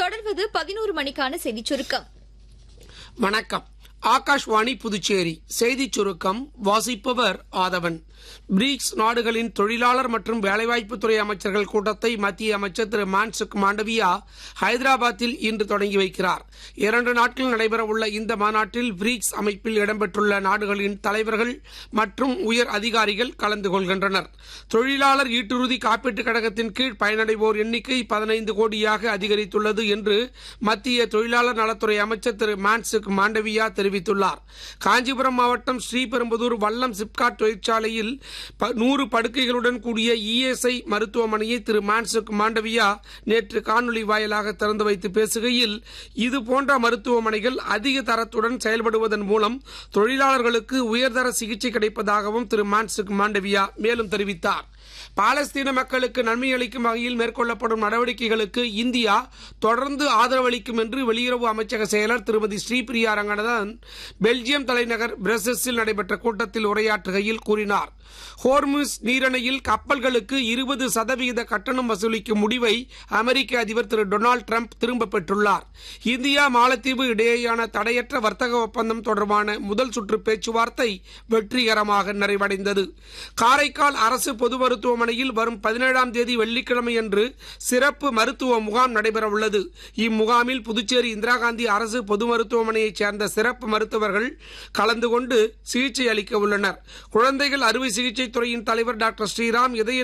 தொடர்வது பதினோரு மணிக்கான செய்திச் சுருக்கம் வணக்கம் ஆகாஷ்வாணி புதுச்சேரி செய்திச் சுருக்கம் வாசிப்பவர் ஆதவன் பிரிக்ஸ் நாடுகளின் தொழிலாளர் மற்றும் வேலைவாய்ப்புத்துறை அமைச்சர்கள் கூட்டத்தை மத்திய அமைச்சர் திரு மான்சுக் மாண்டவியா ஹைதராபாத்தில் இன்று தொடங்கி வைக்கிறார் இரண்டு நாட்கள் நடைபெறவுள்ள இந்த மாநாட்டில் பிரிக்ஸ் அமைப்பில் இடம்பெற்றுள்ள நாடுகளின் தலைவர்கள் மற்றும் உயர் அதிகாரிகள் கலந்து கொள்கின்றனர் தொழிலாளர் ஈட்டுறுதி காப்பீட்டுக் கழகத்தின் கீழ் பயனடைவோர் எண்ணிக்கை பதினைந்து கோடியாக அதிகரித்துள்ளது என்று மத்திய தொழிலாளர் நலத்துறை அமைச்சர் திரு மான்சுக் மாண்டவியா தெரிவித்துள்ளார் காஞ்சிபுரம் மாவட்டம் ஸ்ரீபெரும்புதூர் வல்லம் சிப்காட் தொழிற்சாலையில் ப- நூறு படுக்கைகளுடன் கூடிய இஎஸ்ஐ மருத்துவமனையை திரு மான்சுக் மாண்டவியா நேற்று காணொலி வாயிலாக திறந்து வைத்து பேசுகையில் இது போன்ற மருத்துவமனைகள் அதிக தரத்துடன் செயல்படுவதன் மூலம் தொழிலாளர்களுக்கு உயர்தர சிகிச்சை கிடைப்பதாகவும் திரு மான்சுக் மாண்டவியா மேலும் தெரிவித்தார் பாலஸ்தீன மக்களுக்கு நன்மை அளிக்கும் வகையில் மேற்கொள்ளப்படும் நடவடிக்கைகளுக்கு இந்தியா தொடர்ந்து ஆதரவளிக்கும் என்று வெளியுறவு அமைச்சக செயலர் திருமதி ஸ்ரீபிரியா ரங்கநாதன் பெல்ஜியம் தலைநகர் பிரசஸில் நடைபெற்ற கூட்டத்தில் உரையாற்றுகையில் கூறினார் ஹோர்முஸ் நீரணையில் கப்பல்களுக்கு இருபது சதவிகித கட்டணம் வசூலிக்கும் முடிவை அமெரிக்க அதிபர் திரு டொனால்டு ட்ரம்ப் திரும்ப பெற்றுள்ளார் இந்தியா மாலத்தீவு இடையேயான தடையற்ற வர்த்தக ஒப்பந்தம் தொடர்பான முதல் சுற்று பேச்சுவார்த்தை வெற்றிகரமாக நிறைவடைந்தது காரைக்கால் அரசு பொது மருத்துவமனையில் வரும் பதினேழாம் தேதி வெள்ளிக்கிழமை அன்று சிறப்பு மருத்துவ முகாம் நடைபெறவுள்ளது இம்முகாமில் புதுச்சேரி இந்திரா காந்தி அரசு பொது மருத்துவமனையைச் சேர்ந்த சிறப்பு மருத்துவர்கள் கலந்து கொண்டு சிகிச்சை அளிக்க உள்ளனர் குழந்தைகள் அறுவை சிகிச்சை துறையின் தலைவர் டாக்டர் ஸ்ரீராம் இதய